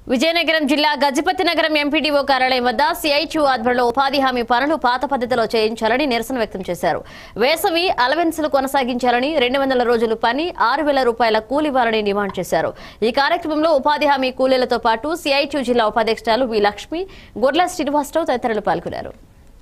విజయనగరం జిల్లా గజపతి నగరం ఎంపీడీఓ కార్యాలయం వద్ద సిఐచు ఆధ్వర్యంలో ఉపాధి హామీ పనులు పాత పద్ధతిలో చేయించాలని నిరసన వ్యక్తం చేశారు వేసవి అలవెన్సులు కొనసాగించాలని రెండు వందల రోజులు పని ఆరు వేల రూపాయల కూలి ఇవ్వాలని డిమాండ్ చేశారు ఈ కార్యక్రమంలో ఉపాధి హామీ కూలీలతో పాటు సిఐచు జిల్లా ఉపాధ్యక్షురాలు వి లక్ష్మి గొడ్ల శ్రీనివాసరావు తదితరులు పాల్గొన్నారు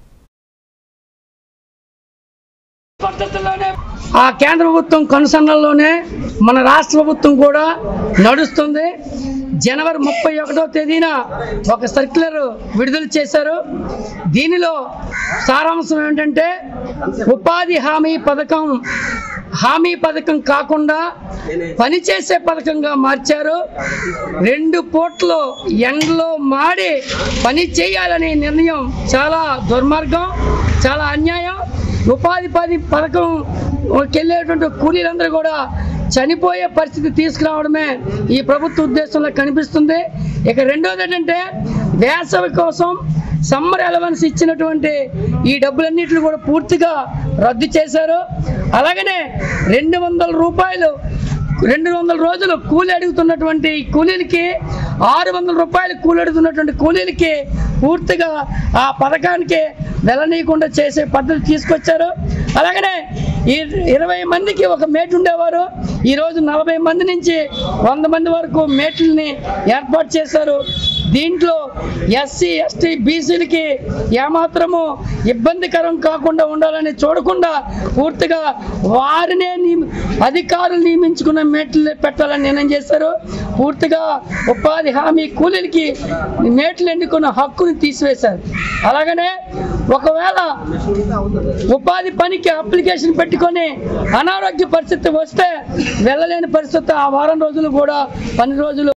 పద్ధతిలోనే ఆ కేంద్ర ప్రభుత్వం కనుసన్నల్లోనే మన రాష్ట్ర ప్రభుత్వం కూడా నడుస్తుంది జనవరి ముప్పై ఒకటో తేదీన ఒక సర్క్యులర్ విడుదల చేశారు దీనిలో సారాంశం ఏంటంటే ఉపాధి హామీ పథకం హామీ పథకం కాకుండా పనిచేసే పథకంగా మార్చారు రెండు పూట్లు ఎండలో మాడి పని చేయాలనే నిర్ణయం చాలా దుర్మార్గం చాలా అన్యాయం ఉపాధి పది పథకం వెళ్ళేటువంటి కూలీలందరూ కూడా చనిపోయే పరిస్థితి తీసుకురావడమే ఈ ప్రభుత్వ ఉద్దేశంలో కనిపిస్తుంది ఇక రెండోది ఏంటంటే వేసవి కోసం సమ్మర్ అలవెన్స్ ఇచ్చినటువంటి ఈ డబ్బులన్నింటిని కూడా పూర్తిగా రద్దు చేశారు అలాగనే రెండు వందల రూపాయలు రెండు వందల రోజులు కూలి అడుగుతున్నటువంటి ఈ కూలీలకి ఆరు వందల రూపాయలు కూలి అడుగుతున్నటువంటి కూలీలకి పూర్తిగా ఆ పథకానికి వెళ్ళనీయకుండా చేసే పద్ధతి తీసుకొచ్చారు అలాగనే ఈ ఇరవై మందికి ఒక మేట్ ఉండేవారు ఈరోజు నలభై మంది నుంచి వంద మంది వరకు మేట్లని ఏర్పాటు చేశారు దీంట్లో ఎస్సీ ఎస్టీ బీసీలకి ఏమాత్రము ఇబ్బందికరం కాకుండా ఉండాలని చూడకుండా పూర్తిగా వారినే నియమి- అధికారులు నియమించుకున్న మేట్లు పెట్టాలని నిర్ణయం చేశారు పూర్తిగా ఉపాధి హామీ కూలీలకి మేట్లు ఎన్నుకున్న హక్కుని తీసివేశారు అలాగనే ఒకవేళ ఉపాధి పనికి అప్లికేషన్ పెట్టుకొని అనారోగ్య పరిస్థితి వస్తే వెళ్ళలేని పరిస్థితి ఆ వారం రోజులు కూడా పని రోజులు